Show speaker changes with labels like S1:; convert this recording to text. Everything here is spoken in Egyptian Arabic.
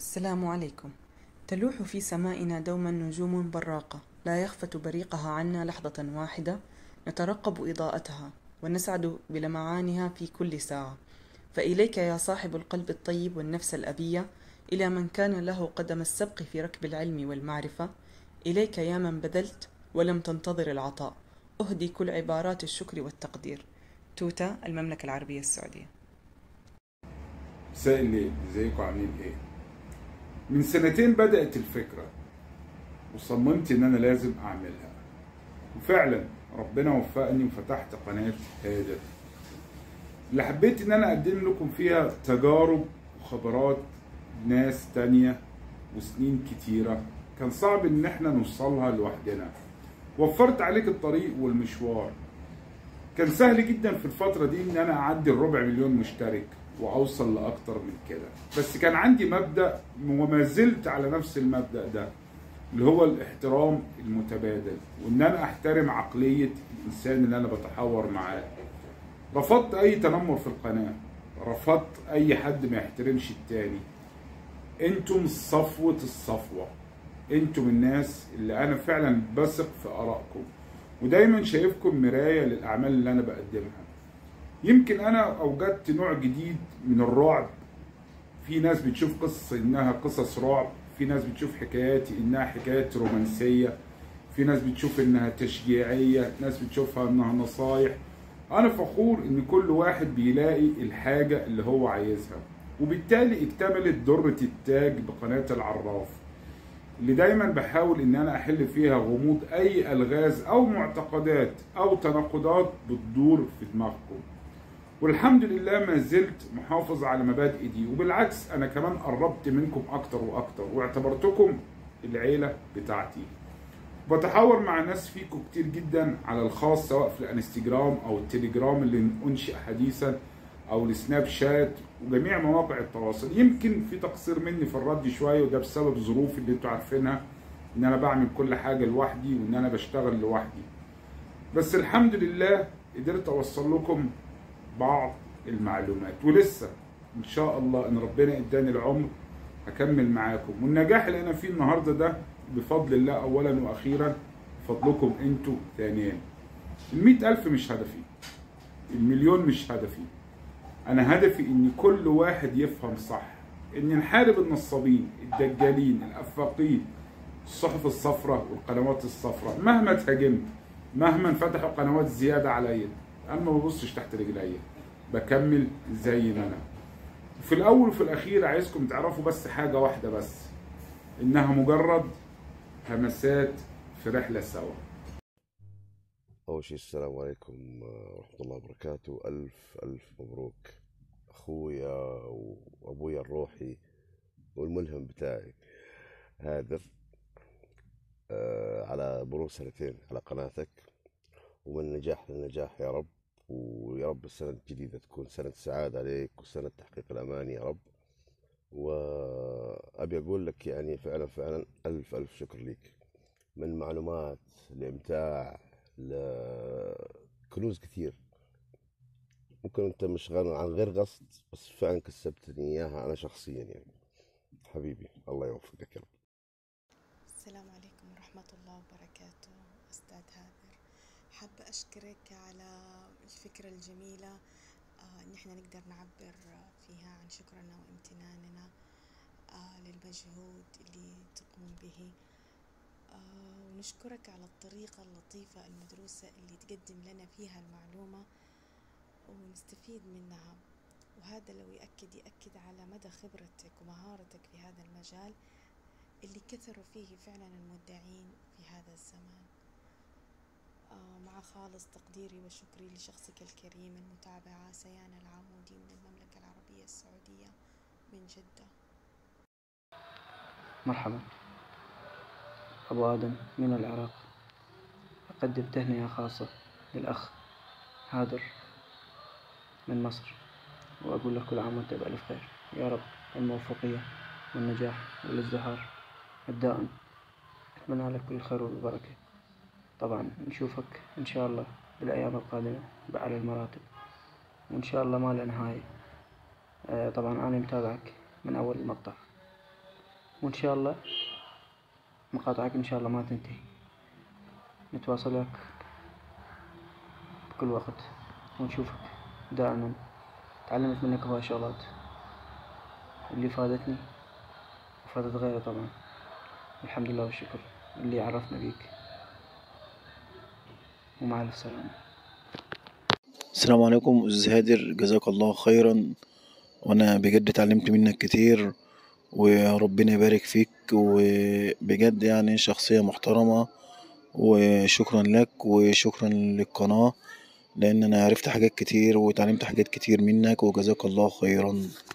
S1: السلام عليكم تلوح في سمائنا دوما نجوم براقة لا يخفت بريقها عنا لحظة واحدة نترقب إضاءتها ونسعد بلمعانها في كل ساعة فإليك يا صاحب القلب الطيب والنفس الأبية إلى من كان له قدم السبق في ركب العلم والمعرفة إليك يا من بذلت ولم تنتظر العطاء أهدي كل عبارات الشكر والتقدير توتا المملكة العربية السعودية
S2: مساء الليل ازيكم عاملين ايه من سنتين بدأت الفكرة وصممت ان انا لازم اعملها وفعلا ربنا وفقني وفتحت قناة هادر اللي حبيت ان انا اقدم لكم فيها تجارب وخبرات ناس تانية وسنين كتيرة كان صعب ان احنا نوصلها لوحدنا وفرت عليك الطريق والمشوار كان سهل جدا في الفترة دي ان انا اعدي الربع مليون مشترك واوصل لاكتر من كده بس كان عندي مبدأ وما زلت على نفس المبدأ ده اللي هو الاحترام المتبادل وان انا احترم عقلية الانسان اللي انا بتحاور معاه رفضت اي تنمر في القناة رفضت اي حد ما يحترمش التاني انتم صفوة الصفوة انتم الناس اللي انا فعلا بثق في ارائكم ودايما شايفكم مراية للاعمال اللي انا بقدمها يمكن انا اوجدت نوع جديد من الرعب في ناس بتشوف قصص انها قصص رعب في ناس بتشوف حكاياتي انها حكايات رومانسية في ناس بتشوف انها تشجيعية ناس بتشوفها انها نصايح انا فخور ان كل واحد بيلاقي الحاجة اللي هو عايزها وبالتالي اكتملت درة التاج بقناة العراف اللي دايما بحاول ان انا احل فيها غموض اي الغاز او معتقدات او تناقضات بتدور في دماغكم والحمد لله ما زلت محافظ على مبادئي دي وبالعكس انا كمان قربت منكم اكتر واكتر واعتبرتكم العيله بتاعتي بتحاور مع ناس فيكم كتير جدا على الخاص سواء في الانستجرام او التليجرام اللي انشئ حديثا او السناب شات وجميع مواقع التواصل يمكن في تقصير مني في الرد شويه وده بسبب ظروفي اللي انتوا عارفينها ان انا بعمل كل حاجه لوحدي وان انا بشتغل لوحدي بس الحمد لله قدرت اوصل لكم بعض المعلومات ولسه ان شاء الله ان ربنا اداني العمر هكمل معاكم والنجاح اللي انا فيه النهارده ده بفضل الله اولا واخيرا بفضلكم انتوا ثانيا المئة ألف مش هدفي المليون مش هدفي أنا هدفي إن كل واحد يفهم صح إن نحارب النصابين الدجالين الأفاقين الصحف الصفراء والقنوات الصفراء مهما تهاجمت مهما فتحوا قنوات زيادة عليا أنا ما ببصش تحت رجليا بكمل زي ما أنا في الأول وفي الأخير عايزكم تعرفوا بس حاجة واحدة بس إنها مجرد همسات في رحلة سوا
S3: أول شيء السلام عليكم ورحمة الله وبركاته ألف ألف مبروك أخويا وأبويا الروحي والملهم بتاعي هادر آه، على مرور سنتين على قناتك ومن نجاح لنجاح يا رب ويا رب السنة الجديدة تكون سنة سعادة عليك وسنة تحقيق الأمان يا رب وأبي أقول لك يعني فعلا فعلا ألف ألف شكر ليك من معلومات لإمتاع لكنوز كثير ممكن انت مش غير عن غير قصد بس فعلا كسبتني اياها انا شخصيا يعني حبيبي الله يوفقك يا رب
S4: السلام عليكم ورحمة الله وبركاته أستاذ هادر حابة أشكرك على الفكرة الجميلة آه، إن إحنا نقدر نعبر فيها عن شكرنا وامتناننا آه، للمجهود اللي تقوم به آه، ونشكرك على الطريقة اللطيفة المدروسة اللي تقدم لنا فيها المعلومة ونستفيد منها وهذا لو يأكد يأكد على مدى خبرتك ومهارتك في هذا المجال اللي كثروا فيه فعلا المدعين في هذا الزمان آه، مع خالص تقديري وشكري لشخصك الكريم المتابعة سيان العامودي من المملكة العربية السعودية من جدة
S5: مرحبا أبو آدم من العراق أقدم تهنئة خاصة للأخ هادر من مصر وأقول له كل عام وأنت بألف خير يا رب الموفقية والنجاح والازدهار الدائم أتمنى لك كل الخير والبركة طبعا نشوفك إن شاء الله بالأيام القادمة بأعلى المراتب وإن شاء الله ما لا نهاية آه، طبعا أنا متابعك من أول المقطع وإن شاء الله مقاطعك إن شاء الله ما تنتهي نتواصل وياك بكل وقت ونشوفك دائما تعلمت منك هواي شغلات اللي فادتني وفادت غيري طبعا الحمد لله والشكر اللي عرفنا بيك ومع ألف سلامة
S6: السلام عليكم أستاذ هادر جزاك الله خيرا وأنا بجد اتعلمت منك كتير وربنا يبارك فيك وبجد يعني شخصية محترمة وشكرا لك وشكرا للقناة لأن أنا عرفت حاجات كتير واتعلمت حاجات كتير منك وجزاك الله خيرا